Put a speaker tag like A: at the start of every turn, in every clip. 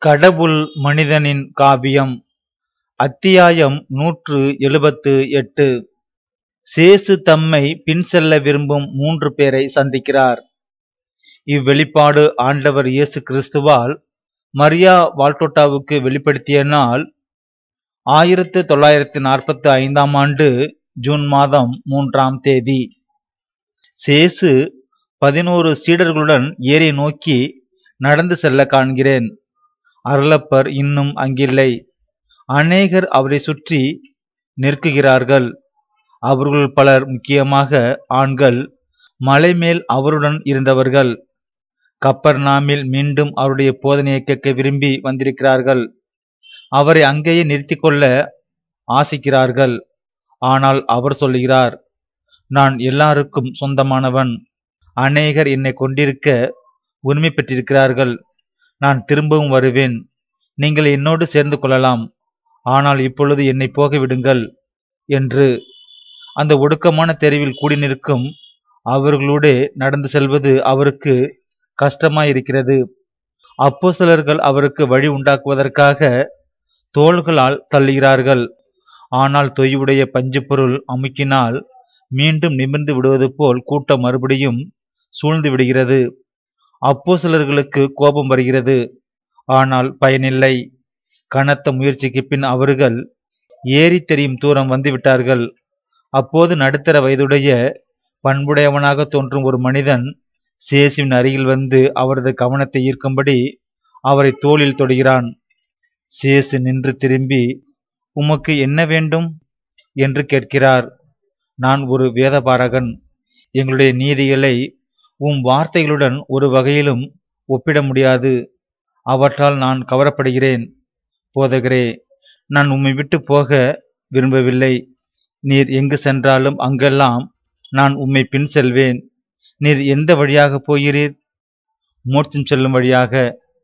A: கடவுள் மனிதனின் காவியம் அத்தியாயம் நூற்று எழுபத்து எட்டு சேசு தம்மை பின்செல்ல விரும்பும் மூன்று பேரை சந்திக்கிறார் இவ்வெளிப்பாடு ஆண்டவர் இயேசு கிறிஸ்துவால் மரியா வால்டோட்டாவுக்கு வெளிப்படுத்திய நாள் ஆயிரத்து தொள்ளாயிரத்து நாற்பத்தி ஐந்தாம் ஆண்டு ஜூன் மாதம் மூன்றாம் தேதி சேசு பதினோரு சீடர்களுடன் ஏரி நோக்கி நடந்து செல்ல காண்கிறேன் அருளப்பர் இன்னும் அங்கில்லை அநேகர் அவரை சுற்றி நிற்குகிறார்கள் அவர்கள் பலர் முக்கியமாக ஆண்கள் மலை மேல் அவருடன் இருந்தவர்கள் கப்பர் நாமில் மீண்டும் அவருடைய போதனையை கேட்க விரும்பி வந்திருக்கிறார்கள் அவரை அங்கேயே நிறுத்தி கொள்ள ஆசிக்கிறார்கள் ஆனால் அவர் சொல்லுகிறார் நான் எல்லாருக்கும் சொந்தமானவன் அநேகர் என்னை கொண்டிருக்க உரிமை பெற்றிருக்கிறார்கள் நான் திரும்பவும் வருவேன் நீங்கள் என்னோடு சேர்ந்து கொள்ளலாம் ஆனால் இப்பொழுது என்னை போக விடுங்கள் என்று அந்த ஒடுக்கமான தெருவில் கூடி நிற்கும் அவர்களோடே நடந்து செல்வது அவருக்கு கஷ்டமாயிருக்கிறது அப்போ சிலர்கள் அவருக்கு வழி உண்டாக்குவதற்காக தோள்களால் தள்ளுகிறார்கள் ஆனால் தொய்வுடைய பஞ்சு பொருள் அமுக்கினால் மீண்டும் நிமிர்ந்து விடுவது போல் கூட்டம் மறுபடியும் சூழ்ந்து விடுகிறது அப்போ சிலர்களுக்கு கோபம் வருகிறது ஆனால் பயனில்லை கனத்த முயற்சிக்கு பின் அவர்கள் ஏறி தெரியும் தூரம் வந்துவிட்டார்கள் அப்போது நடுத்தர வயதுடைய பண்புடையவனாக தோன்றும் ஒரு மனிதன் சேசுவின் அருகில் வந்து அவரது கவனத்தை ஈர்க்கும்படி அவரை தோளில் தொடுகிறான் சேசு நின்று திரும்பி உமக்கு என்ன வேண்டும் என்று கேட்கிறார் நான் ஒரு வேதபாரகன் எங்களுடைய நீதிகளை உம் வார்த்தைகளுடன் ஒரு வகையிலும் ஒப்பிட முடியாது அவற்றால் நான் கவரப்படுகிறேன் போதகரே நான் உம்மை விட்டு போக விரும்பவில்லை நீர் எங்கு சென்றாலும் அங்கெல்லாம் நான் உம்மை பின் செல்வேன் நீர் எந்த வழியாக போகிறீர் மோட்சம் செல்லும் வழியாக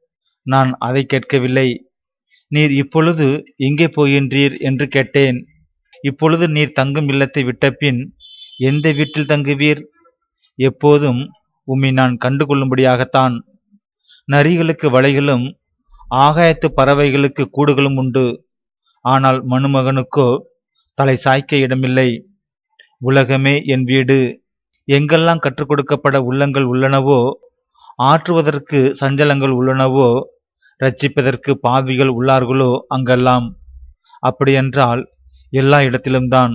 A: நான் அதை கேட்கவில்லை நீர் இப்பொழுது எங்கே போகின்றீர் என்று கேட்டேன் இப்பொழுது நீர் தங்கும் இல்லத்தை விட்டபின் எந்த வீட்டில் தங்குவீர் எப்போதும் உம்மை நான் கண்டுகொள்ளும்படியாகத்தான் நரிகளுக்கு வலைகளும் ஆகாயத்து பறவைகளுக்கு கூடுகளும் உண்டு ஆனால் மணுமகனுக்கோ தலை சாய்க்க இடமில்லை உலகமே என் வீடு எங்கெல்லாம் கற்றுக் கொடுக்கப்பட உள்ளங்கள் உள்ளனவோ ஆற்றுவதற்கு சஞ்சலங்கள் உள்ளனவோ ரட்சிப்பதற்கு பாவிகள் உள்ளார்களோ அங்கெல்லாம் அப்படியென்றால் எல்லா இடத்திலும்தான்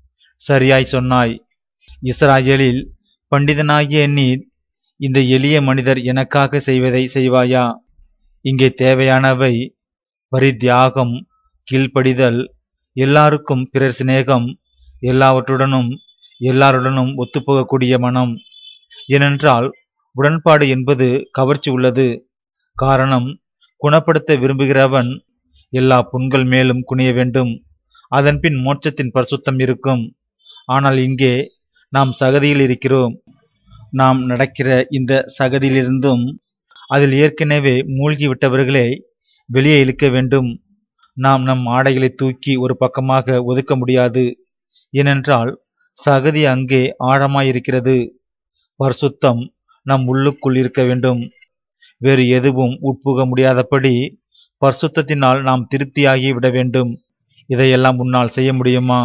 A: சரியாய் சொன்னாய் இஸ்ராயேலில் பண்டிதனாகிய நீர் இந்த எளிய மனிதர் எனக்காக செய்வதை செய்வாயா இங்கே தேவையானவை பரித்தியாகம் கீழ்ப்படிதல் எல்லாருக்கும் பிறர் சிநேகம் எல்லாவற்றுடனும் எல்லாருடனும் ஒத்துப்போகக்கூடிய மனம் ஏனென்றால் உடன்பாடு என்பது கவர்ச்சி உள்ளது காரணம் குணப்படுத்த விரும்புகிறவன் எல்லா புண்கள் மேலும் குனிய வேண்டும் அதன்பின் மோட்சத்தின் பரிசுத்தம் இருக்கும் ஆனால் இங்கே நாம் சகதியில் இருக்கிறோம் நாம் நடக்கிற இந்த சகதியிலிருந்தும் அதில் ஏற்கனவே மூழ்கி விட்டவர்களை வெளியே இழுக்க வேண்டும் நாம் நம் ஆடைகளை தூக்கி ஒரு பக்கமாக ஒதுக்க முடியாது ஏனென்றால் சகதி அங்கே ஆழமாயிருக்கிறது பரிசுத்தம் நம் உள்ளுக்குள் இருக்க வேண்டும் வேறு எதுவும் உட்புக முடியாதபடி பரிசுத்தத்தினால் நாம் திருப்தியாகி விட வேண்டும் இதையெல்லாம் உன்னால் செய்ய முடியுமா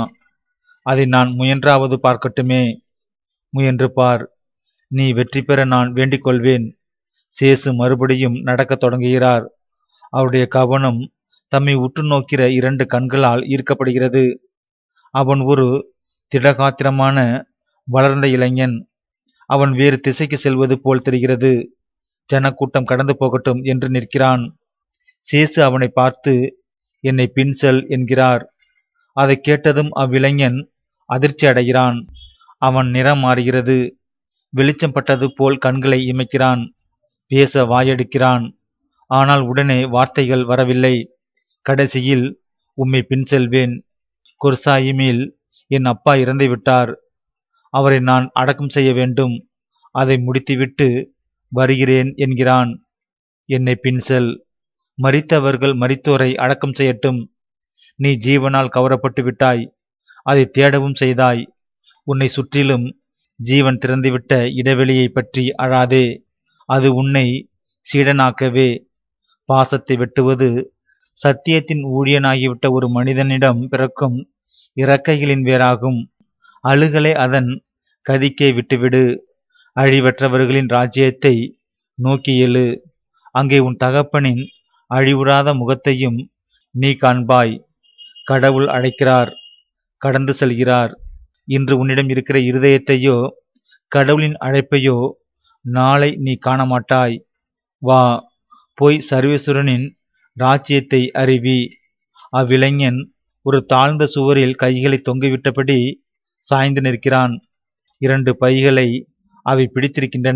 A: அதை நான் முயன்றாவது பார்க்கட்டுமே முயன்று பார் நீ வெற்றி பெற நான் வேண்டிக் கொள்வேன் சேசு மறுபடியும் நடக்கத் தொடங்குகிறார் அவருடைய கவனம் தம்மை உற்று நோக்கிற இரண்டு கண்களால் ஈர்க்கப்படுகிறது அவன் ஒரு திடகாத்திரமான வளர்ந்த இளைஞன் அவன் வேறு திசைக்கு செல்வது போல் தெரிகிறது ஜனக்கூட்டம் கடந்து போகட்டும் என்று நிற்கிறான் சேசு அவனை பார்த்து என்னை பின் செல் என்கிறார் அதை கேட்டதும் அவ்விளைஞன் அதிர்ச்சி அடைகிறான் அவன் நிறம் மாறுகிறது வெளிச்சம் பட்டது போல் கண்களை இமைக்கிறான் பேச வாயெடுக்கிறான் ஆனால் உடனே வார்த்தைகள் வரவில்லை கடைசியில் உம்மை பின் செல்வேன் குர்சாயிமில் என் அப்பா இறந்து விட்டார் அவரை நான் அடக்கம் செய்ய வேண்டும் அதை முடித்துவிட்டு வருகிறேன் என்கிறான் என்னை பின் செல் மரித்தவர்கள் மரித்தோரை அடக்கம் செய்யட்டும் நீ ஜீவனால் கவரப்பட்டு விட்டாய் அதை தேடவும் செய்தாய் உன்னை சுற்றிலும் ஜீவன் திறந்துவிட்ட இடைவெளியை பற்றி அழாதே அது உன்னை சீடனாக்கவே பாசத்தை வெட்டுவது சத்தியத்தின் ஊழியனாகிவிட்ட ஒரு மனிதனிடம் பிறக்கும் இறக்கைகளின் வேறாகும் அழுகலை அதன் கதிக்கே விட்டுவிடு அழிவற்றவர்களின் ராஜ்யத்தை நோக்கி எழு அங்கே உன் தகப்பனின் அழிவுறாத முகத்தையும் நீ காண்பாய் கடவுள் அழைக்கிறார் கடந்து செல்கிறார் இன்று உன்னிடம் இருக்கிற இருதயத்தையோ கடவுளின் அழைப்பையோ நாளை நீ காண மாட்டாய் வா போய் சர்வேஸ்வரனின் ராஜ்யத்தை அறிவி அவ்விளைஞன் ஒரு தாழ்ந்த சுவரில் கைகளை தொங்கிவிட்டபடி சாய்ந்து நிற்கிறான் இரண்டு பைகளை அவை பிடித்திருக்கின்றன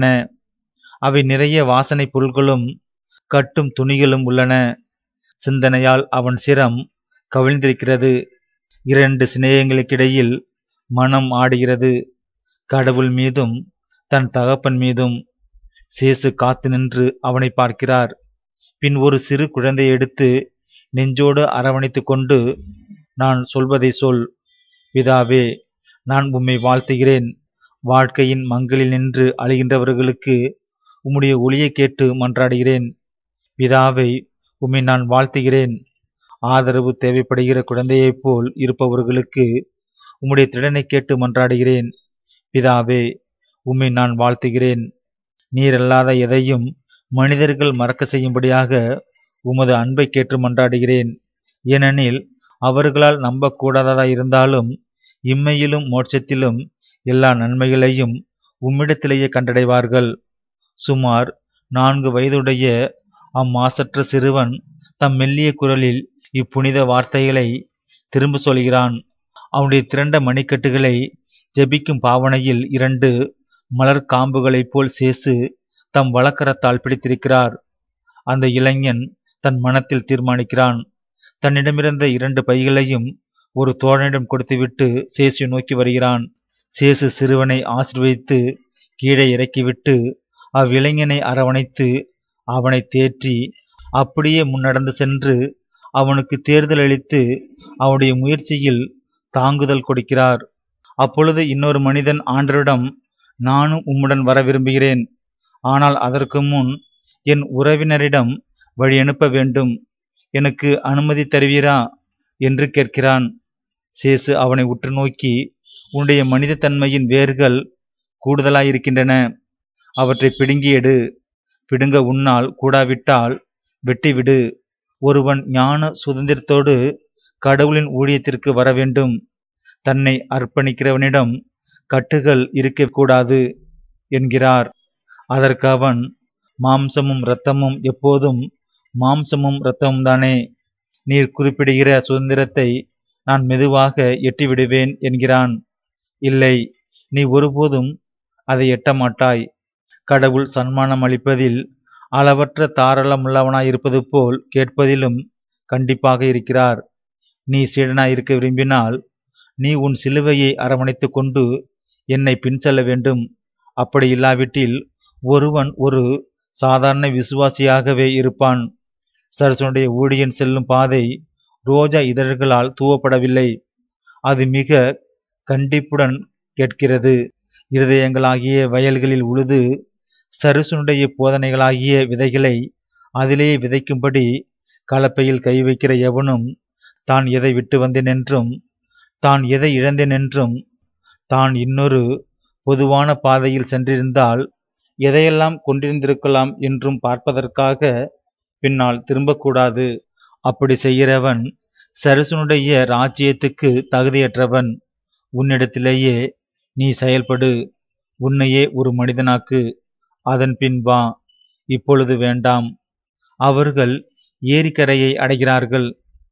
A: அவை நிறைய வாசனை பொருள்களும் கட்டும் துணிகளும் உள்ளன சிந்தனையால் அவன் சிரம் கவிழ்ந்திருக்கிறது இரண்டு சிநேகங்களுக்கிடையில் மனம் ஆடுகிறது கடவுள் மீதும் தன் தகப்பன் மீதும் சேசு காத்து நின்று அவனை பார்க்கிறார் பின் ஒரு சிறு குழந்தையை எடுத்து நெஞ்சோடு அரவணைத்துக் கொண்டு நான் சொல்வதை சொல் பிதாவே நான் உம்மை வாழ்த்துகிறேன் வாழ்க்கையின் மங்களில் நின்று அழுகின்றவர்களுக்கு உம்முடைய ஒளியை கேட்டு மன்றாடுகிறேன் பிதாவை உம்மை நான் வாழ்த்துகிறேன் ஆதரவு தேவைப்படுகிற குழந்தையைப் போல் இருப்பவர்களுக்கு உம்முடைய திடனை கேட்டு மன்றாடுகிறேன் பிதாவே உம்மை நான் வாழ்த்துகிறேன் நீரல்லாத எதையும் மனிதர்கள் மறக்க செய்யும்படியாக உமது அன்பை கேட்டு மன்றாடுகிறேன் ஏனெனில் அவர்களால் நம்பக்கூடாததா இருந்தாலும் இம்மையிலும் மோட்சத்திலும் எல்லா நன்மைகளையும் உம்மிடத்திலேயே கண்டடைவார்கள் சுமார் நான்கு வயதுடைய அம்மாசற்ற சிறுவன் தம் மெல்லிய குரலில் இப்புனித வார்த்தைகளை திரும்ப சொல்கிறான் அவனுடைய திரண்ட மணிக்கட்டுகளை ஜெபிக்கும் பாவனையில் இரண்டு மலர் காம்புகளைப் போல் சேசு தம் வழக்கரத்தால் பிடித்திருக்கிறார் அந்த இளைஞன் தன் மனத்தில் தீர்மானிக்கிறான் தன்னிடமிருந்த இரண்டு பைகளையும் ஒரு தோழனிடம் கொடுத்துவிட்டு சேசு நோக்கி வருகிறான் சேசு சிறுவனை ஆசிர்வதித்து கீழே இறக்கிவிட்டு அவ்விளைஞனை அரவணைத்து அவனை தேற்றி அப்படியே முன்னடந்து சென்று அவனுக்கு தேர்தல் அளித்து அவனுடைய முயற்சியில் தாங்குதல் கொடுக்கிறார் அப்பொழுது இன்னொரு மனிதன் ஆண்டரிடம் நானும் உம்முடன் வர விரும்புகிறேன் ஆனால் அதற்கு முன் என் உறவினரிடம் வழி அனுப்ப வேண்டும் எனக்கு அனுமதி தருவீரா என்று கேட்கிறான் சேசு அவனை உற்று நோக்கி உன்னுடைய மனித தன்மையின் வேர்கள் கூடுதலாயிருக்கின்றன அவற்றை பிடுங்கி எடு பிடுங்க உன்னால் கூடாவிட்டால் வெட்டிவிடு ஒருவன் ஞான சுதந்திரத்தோடு கடவுளின் ஊழியத்திற்கு வர வேண்டும் தன்னை அர்ப்பணிக்கிறவனிடம் கட்டுகள் இருக்கக்கூடாது என்கிறார் அதற்கு அவன் மாம்சமும் இரத்தமும் எப்போதும் மாம்சமும் இரத்தமும் தானே நீர் குறிப்பிடுகிற சுதந்திரத்தை நான் மெதுவாக எட்டிவிடுவேன் என்கிறான் இல்லை நீ ஒருபோதும் அதை எட்ட மாட்டாய் கடவுள் சன்மானம் அளிப்பதில் அளவற்ற தாராளமுள்ளவனாயிருப்பது போல் கேட்பதிலும் கண்டிப்பாக இருக்கிறார் நீ சீடனாய் இருக்க விரும்பினால் நீ உன் சிலுவையை அரவணைத்துக் கொண்டு என்னை பின் செல்ல வேண்டும் அப்படி இல்லாவிட்டில் ஒருவன் ஒரு சாதாரண விசுவாசியாகவே இருப்பான் சரசனுடைய ஊழியன் செல்லும் பாதை ரோஜா இதழ்களால் தூவப்படவில்லை அது மிக கண்டிப்புடன் கேட்கிறது இருதயங்களாகிய வயல்களில் உழுது சருசனுடைய போதனைகளாகிய விதைகளை அதிலே விதைக்கும்படி கலப்பையில் கை வைக்கிற எவனும் தான் எதை விட்டு வந்தேன் என்றும் தான் எதை இழந்தேன் என்றும் தான் இன்னொரு பொதுவான பாதையில் சென்றிருந்தால் எதையெல்லாம் கொண்டிருந்திருக்கலாம் என்றும் பார்ப்பதற்காக பின்னால் திரும்பக்கூடாது அப்படி செய்கிறவன் சரசனுடைய ராஜ்யத்துக்கு தகுதியற்றவன் உன்னிடத்திலேயே நீ செயல்படு உன்னையே ஒரு மனிதனாக்கு அதன் பின் வா இப்பொழுது வேண்டாம் அவர்கள் ஏரிக்கரையை அடைகிறார்கள்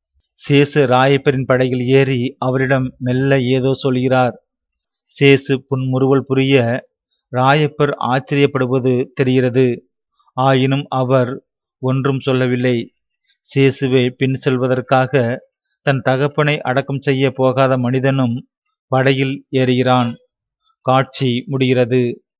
A: சேசு ராயப்பரின் படகில் ஏறி அவரிடம் மெல்ல ஏதோ சொல்கிறார் சேசு புன்முறுவல் புரிய ராயப்பர் ஆச்சரியப்படுவது தெரிகிறது ஆயினும் அவர் ஒன்றும் சொல்லவில்லை சேசுவை பின் செல்வதற்காக தன் தகப்பனை அடக்கம் செய்ய போகாத மனிதனும் படகில் ஏறுகிறான் காட்சி முடிகிறது